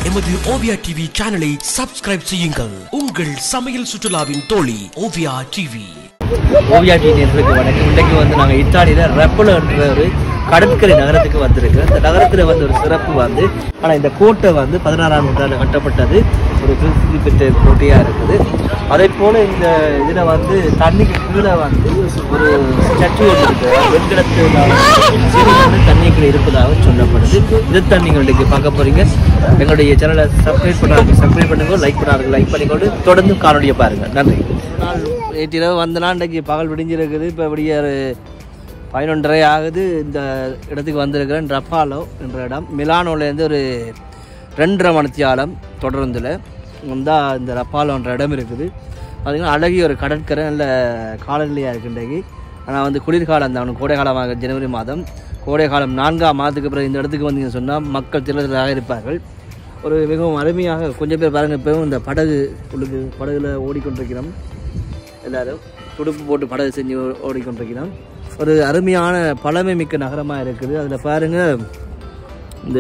எமது ஓவியா டிவி சேனலை சப்ஸ்கிரைப் செய்யுங்கள் உங்கள் சமையல் சுற்றுலாவின் தோழி ஓவியா டிவி ஓவியா நேர்களுக்கு வணக்கம் இன்றைக்கு வந்து நாங்கள் இத்தாலியில் ரெப்பலோ என்ற ஒரு கடற்கரை நகரத்துக்கு வந்திருக்கோம் இந்த நகரத்தில் வந்து ஒரு சிறப்பு வந்து ஆனால் இந்த கோட்டை வந்து பதினாறாம் நூற்றாண்டு கட்டப்பட்டது ஒரு பிரசித்தி பெற்ற கோட்டையாக இருக்குது அதே போல் இந்த இதில் வந்து தண்ணிக்கு கீழே வந்து ஒரு ஸ்டாச்சு ஒன்று இருக்குது வெண்கலத்து சிலை வந்து தண்ணிக்குள்ள இருப்பதாக சொல்லப்படுது இது தான் நீங்கள் இன்றைக்கு பார்க்க போறீங்க எங்களுடைய சேனலை சப்ஸ்கிரைப் பண்ணாங்க சப்ஸ்கிரைப் பண்ணுங்க லைக் பண்ணாங்க லைக் பண்ணிக்கொண்டு தொடர்ந்து காணொலியை பாருங்க நன்றி நாள் நேற்று இரவு வந்தனா இன்றைக்கு பகல் விடிஞ்சிருக்குது இப்போ இப்படியே ஒரு பதினொன்றரை ஆகுது இந்த இடத்துக்கு வந்திருக்கிறேன் ரப்பாலோ என்ற இடம் மிலானோலேருந்து ஒரு ரெண்டரை மணித்தியாலம் தொடர்ந்தில் வந்தால் இந்த ரப்பாலோன்ற இடம் இருக்குது பார்த்திங்கன்னா அழகிய ஒரு கடற்கரை நல்ல காலநிலையாக இருக்குது இன்றைக்கு ஆனால் வந்து குளிர்காலம் தான் கோடை காலமாக ஜனவரி மாதம் கோடை காலம் நான்காம் மாதத்துக்கு பிறகு இந்த இடத்துக்கு வந்தீங்கன்னு சொன்னால் மக்கள் திரளாக இருப்பார்கள் ஒரு மிகவும் அருமையாக கொஞ்சம் பேர் பாருங்கள் இப்போவும் இந்த படகு உள்ளுக்கு படகுல ஓடிக்கொண்டிருக்கிறோம் எல்லாரும் துடுப்பு போட்டு படகு செஞ்சு ஓ- ஓடிக்கொண்டிருக்கிறோம் ஒரு அருமையான பழமை மிக்க நகரமாக இருக்குது அதில் பாருங்கள் இந்த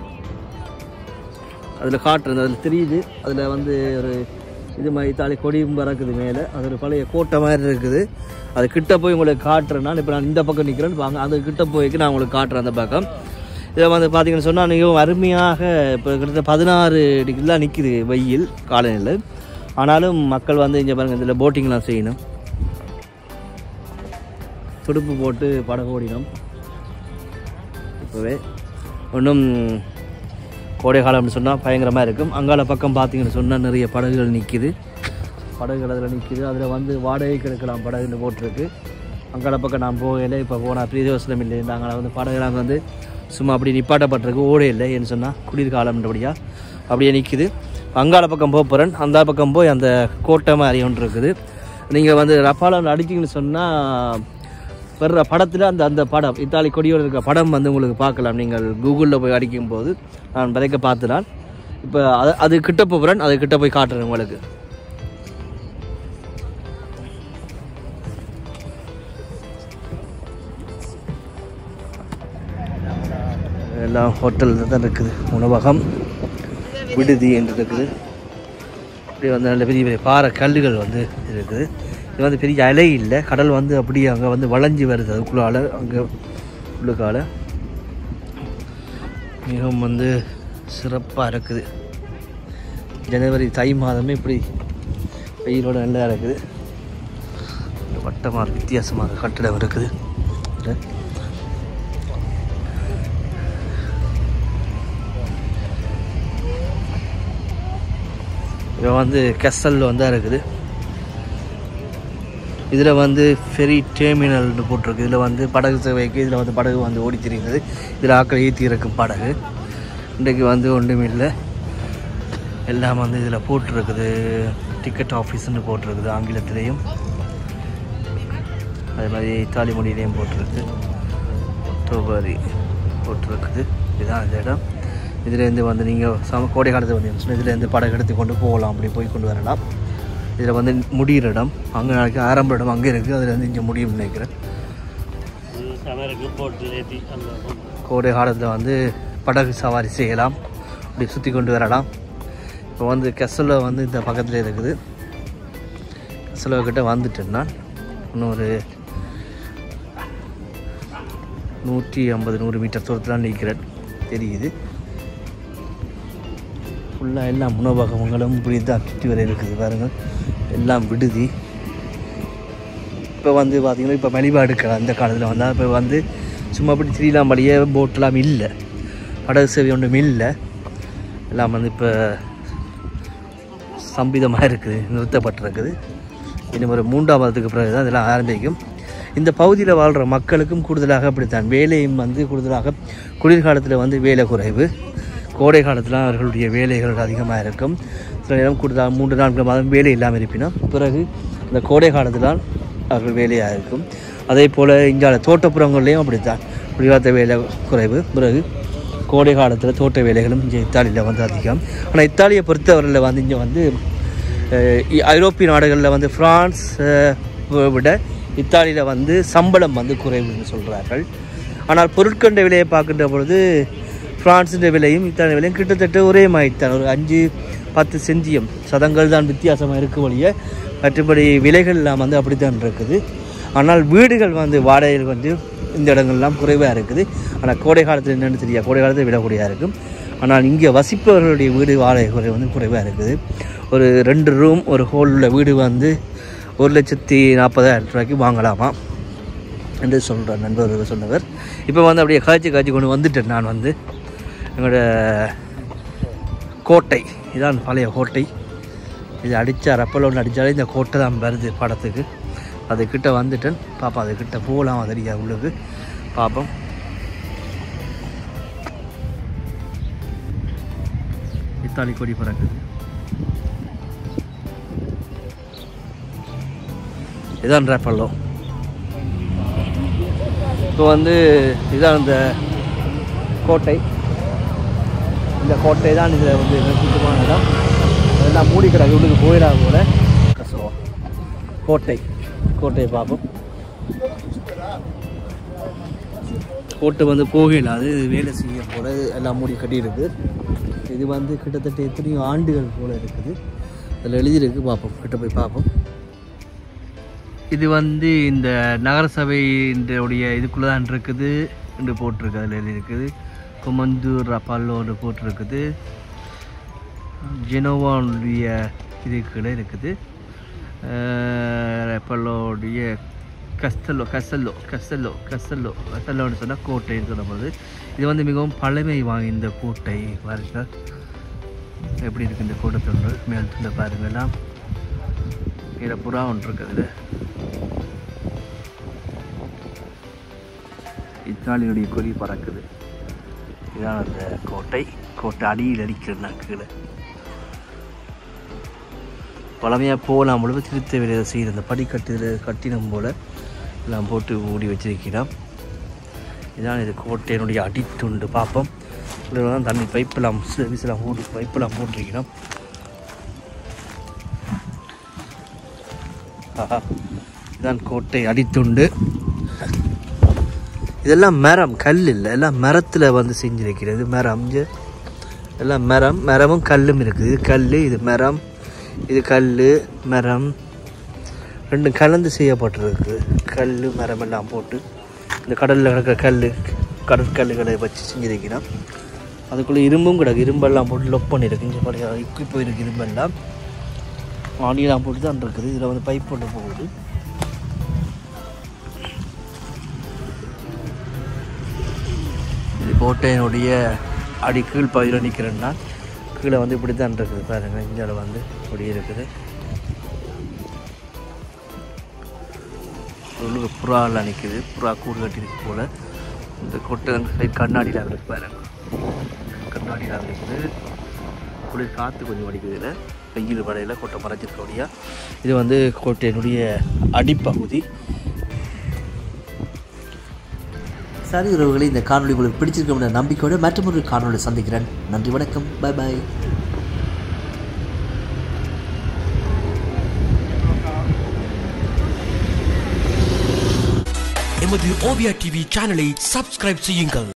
அதில் காட்டுறது அதில் தெரியுது அதில் வந்து ஒரு இது மாதிரி தாலி கொடியும் பறக்குது மேலே அது ஒரு பழைய கோட்டை மாதிரி இருக்குது அது கிட்ட போய் உங்களுக்கு காட்டுறேன்னா இப்போ நான் இந்த பக்கம் நிற்கிறேன்னு வாங்க அது கிட்ட போய்க்கு நான் உங்களுக்கு காட்டுறேன் அந்த பக்கம் இதை வந்து பார்த்தீங்கன்னு சொன்னால் மிகவும் அருமையாக இப்போ கிட்டத்தட்ட பதினாறு டிகிரிலாம் நிற்கிது வெயில் காலையில் ஆனாலும் மக்கள் வந்து இங்கே பாருங்கள் இதில் போட்டிங்லாம் செய்யணும் துடுப்பு போட்டு படகு ஓடினோம் இப்போவே ஒன்றும் கோடை காலம்னு சொன்னால் பயங்கரமாக இருக்கும் அங்கால பக்கம் பார்த்தீங்கன்னு சொன்னால் நிறைய படகுகள் நிற்கிது படகுகள் அதில் நிற்கிது அதில் வந்து வாடகைக்கு எடுக்கலாம் படகுன்னு போட்டிருக்கு அங்கால பக்கம் நான் போகலை இப்போ போனால் பிரயோசனம் இல்லை அங்கே வந்து படகுலாம் வந்து சும்மா அப்படி நிப்பாட்டப்பட்டிருக்கு ஓடே இல்லை ஏன்னு சொன்னால் குளிர்காலம்ன்றபடியாக அப்படியே நிற்கிது அங்கால பக்கம் போக போகிறேன் அந்த பக்கம் போய் அந்த கோட்டை மாதிரி ஒன்று இருக்குது நீங்கள் வந்து ரப்பாலம் அடிச்சிங்கன்னு சொன்னால் வர்ற படத்தில் அந்த அந்த படம் இத்தாலி கொடியோடு இருக்க படம் வந்து உங்களுக்கு பார்க்கலாம் நீங்கள் கூகுளில் போய் அடிக்கும் போது நான் விதைக்க பார்த்துதான் இப்போ அது அது கிட்ட போகிறேன் அது கிட்ட போய் காட்டுறேன் உங்களுக்கு எல்லாம் ஹோட்டலில் தான் இருக்குது உணவகம் விடுதி என்று இருக்குது இப்படி வந்து நல்ல பெரிய பெரிய பாறை கல்லுகள் வந்து இருக்குது இது வந்து பெரிய அலை இல்லை கடல் வந்து அப்படியே அங்கே வந்து வளைஞ்சு வருது அதுக்குள்ளால அங்கே உள்ளுக்கால மிகவும் வந்து சிறப்பாக இருக்குது ஜனவரி தை மாதமே இப்படி வெயிலோட நல்லா இருக்குது வட்டமாக வித்தியாசமாக கட்டிடம் இருக்குது இது. இது வந்து கெசல் வந்து இருக்குது இதில் வந்து ஃபெரி டெர்மினல்னு போட்டிருக்கு இதில் வந்து படகு சேவைக்கு இதில் வந்து படகு வந்து ஓடி திரிகிறது இதில் ஆக்கள் ஏற்றி இருக்கும் படகு இன்றைக்கு வந்து ஒன்றும் இல்லை எல்லாம் வந்து இதில் போட்டிருக்குது டிக்கெட் ஆஃபீஸ்னு போட்டிருக்குது ஆங்கிலத்திலையும் அதே மாதிரி இத்தாலி மொழியிலையும் போட்டிருக்கு ஒக்டோபரி போட்டிருக்குது இதுதான் இந்த இடம் இதுலேருந்து வந்து நீங்கள் சம கோடை காலத்தில் வந்து இதுலேருந்து படகு எடுத்து கொண்டு போகலாம் அப்படி போய் கொண்டு வரலாம் இதில் வந்து முடிகிற இடம் அங்கே நாளைக்கு ஆரம்ப இடம் அங்கே இருக்குது அதில் வந்து இங்கே முடியும்னு நினைக்கிறேன் கோடை காலத்தில் வந்து படகு சவாரி செய்யலாம் அப்படி சுற்றி கொண்டு வரலாம் இப்போ வந்து கெசலோ வந்து இந்த பக்கத்தில் இருக்குது கெசலோ கிட்ட வந்துட்டேன் நான் இன்னும் ஒரு நூற்றி ஐம்பது நூறு மீட்டர் தூரத்தில் நிற்கிறேன் தெரியுது ஃபுல்லாக எல்லாம் உணவகங்களும் இப்படி தான் சுற்றி வர இருக்குது பாருங்கள் எல்லாம் விடுதி இப்போ வந்து பார்த்தீங்கன்னா இப்போ மலிவா எடுக்கலாம் அந்த காலத்தில் வந்தால் இப்போ வந்து சும்மா அப்படி திரியலாம்படியே போட்டெல்லாம் இல்லை படகு சேவை ஒன்றும் இல்லை எல்லாம் வந்து இப்போ சம்பிதமாக இருக்குது நிறுத்தப்பட்டிருக்குது இன்னும் ஒரு மூன்றாம் மாதத்துக்கு பிறகு தான் இதெல்லாம் ஆரம்பிக்கும் இந்த பகுதியில் வாழ்கிற மக்களுக்கும் கூடுதலாக அப்படித்தான் வேலையும் வந்து கூடுதலாக குளிர்காலத்தில் வந்து வேலை குறைவு கோடை காலத்தில் அவர்களுடைய வேலைகள் அதிகமாக இருக்கும் சில நேரம் கூடுதலாக மூன்று நான்கு மாதம் வேலை இல்லாமல் இருப்பினும் பிறகு இந்த கோடை காலத்தில் அவர்கள் வேலையாக இருக்கும் அதே போல் இங்கே தோட்டப்புறங்கள்லேயும் அப்படித்தான் குளிர்காலத்த வேலை குறைவு பிறகு கோடை காலத்தில் தோட்ட வேலைகளும் இங்கே இத்தாலியில் வந்து அதிகம் ஆனால் இத்தாலியை பொறுத்தவரையில் வந்து இங்கே வந்து அஹ், இ- ஐரோப்பிய நாடுகளில் வந்து ஃப்ரான்ஸ் அஹ், விட இத்தாலியில் வந்து சம்பளம் வந்து குறைவுன்னு சொல்கிறார்கள் ஆனால் பொருட்கண்ட விலையை பார்க்கின்ற பொழுது பிரான்ஸின் விலையும் இத்தாலிய விலையும் கிட்டத்தட்ட ஒரே மாதிரி தான் ஒரு அஞ்சு பத்து செஞ்சியம் சதங்கள் தான் வித்தியாசமாக இருக்க வழிய மற்றபடி விலைகள் எல்லாம் வந்து அப்படி தான் இருக்குது ஆனால் வீடுகள் வந்து வாடகைகள் வந்து இந்த இடங்கள்லாம் குறைவாக இருக்குது ஆனால் கோடை காலத்தில் என்னென்னு தெரியா கோடை காலத்தில் விலை கூடியாக இருக்கும் ஆனால் இங்கே வசிப்பவர்களுடைய வீடு வாடகை குறை வந்து குறைவாக இருக்குது ஒரு ரெண்டு ரூம் ஒரு ஹோல் உள்ள வீடு வந்து ஒரு லட்சத்தி நாற்பதாயிரம் ரூபாய்க்கு வாங்கலாமா என்று சொல்கிறார் நண்பர்கள் சொன்னவர் இப்போ வந்து அப்படியே காய்ச்சி காய்ச்சி கொண்டு வந்துட்டேன் நான் வந்து எங்களோட கோட்டை இதான் பழைய கோட்டை இது அடித்தா ரப்பல் ஒன்று அடித்தாலே இந்த கோட்டை தான் வருது படத்துக்கு அதுக்கிட்ட வந்துட்டேன் பாப்பா அதுக்கிட்ட போகலாம் தெரியா உள்ளுக்கு பார்ப்போம் இத்தாலி கொடி பறக்குது இதான் ரப்பல்லோ இப்போ வந்து இதான் இந்த கோட்டை இந்த கோட்டை தான் இதில் வந்து முக்கியமான இடம் அதெல்லாம் மூடி கிடக்கு உள்ளுக்கு போயிடா போல கஷ்டம் கோட்டை கோட்டையை பார்ப்போம் கோட்டை வந்து போகல அது வேலை செய்ய போல எல்லாம் மூடி கட்டியிருக்கு இது வந்து கிட்டத்தட்ட எத்தனையோ ஆண்டுகள் போல இருக்குது அதில் எழுதியிருக்கு பார்ப்போம் கிட்ட போய் பார்ப்போம் இது வந்து இந்த நகரசபை உடைய இதுக்குள்ளே தான் இருக்குது என்று போட்டிருக்கு அதில் எழுதியிருக்குது கொமந்தூர் ரப்பாலோடு போட்டிருக்குது ஜெனோவானுடைய இதுக்குள்ள இருக்குது ரப்பலோடைய கஸ்தலோ கசல்லோ கசல்லோ கசல்லோ கசல்லோன்னு சொன்னால் கோட்டைன்னு சொல்லப்படுது இது வந்து மிகவும் பழமை வாய்ந்த கோட்டை பாருங்க எப்படி இருக்கு இந்த கோட்டை தொன்று மேல் துண்ட பாருங்க எல்லாம் கீழே புறா ஒன்று இருக்குது இத்தாலியுடைய கொடி பறக்குது இதான் அந்த கோட்டை கோட்டை அடியில் அடிக்கிறது நான் கீழே பழமையாக போகலாம் முழுவ திருத்த வேலையை செய்யுது அந்த படிக்கட்டில் கட்டினம் போல் எல்லாம் போட்டு மூடி வச்சிருக்கிறோம் இதான் இது கோட்டையினுடைய அடித்துண்டு பார்ப்போம் இதில் தான் தண்ணி பைப்பெல்லாம் சர்வீஸ்லாம் போட்டு பைப்பெல்லாம் போட்டிருக்கிறோம் ஆஹா இதான் கோட்டை அடித்துண்டு இதெல்லாம் மரம் கல் இல்லை எல்லாம் மரத்தில் வந்து செஞ்சிருக்கிறது மரம் இங்க எல்லாம் மரம் மரமும் கல்லும் இருக்குது இது கல் இது மரம் இது கல் மரம் ரெண்டும் கலந்து செய்யப்பட்டிருக்கு கல் மரம் எல்லாம் போட்டு இந்த கடலில் கிடக்கிற கல் கடற்கல்லுகளை வச்சு செஞ்சிருக்கிறோம் அதுக்குள்ளே இரும்பும் கிடக்கு இரும்பெல்லாம் போட்டு லொக் பண்ணியிருக்கு இங்கே பாருங்க இக்கி போயிருக்கு இரும்பெல்லாம் ஆணியெல்லாம் போட்டு தான் இருக்குது இதில் வந்து பைப் போட்டு போகுது இது கோட்டையினுடைய அடி கீழ் பகுதியில் நிற்கிறேன்னா கீழே வந்து இப்படி தான் இருக்குது பாருங்க இந்தியாவில் வந்து இப்படி இருக்குது உள்ளுக்கு புறாலாம் நிற்குது புறா கூடு கட்டியிருக்கு போல் இந்த கொட்டை சைட் கண்ணாடியில் இருக்கு பாருங்க கண்ணாடியில் இருக்குது குளிர் காற்று கொஞ்சம் அடிக்குது இதில் வெயில் வடையில் கொட்டை மறைச்சிருக்கோடியா இது வந்து கோட்டையினுடைய அடிப்பகுதி சரி உறவுகளை இந்த காணொளி உங்களுக்கு பிடிச்சிருக்கும் நம்பிக்கையோடு மற்றொரு காணொளி சந்திக்கிறேன் நன்றி வணக்கம் பை பாய் எமது ஓவியா டிவி சேனலை சப்ஸ்கிரைப் செய்யுங்கள்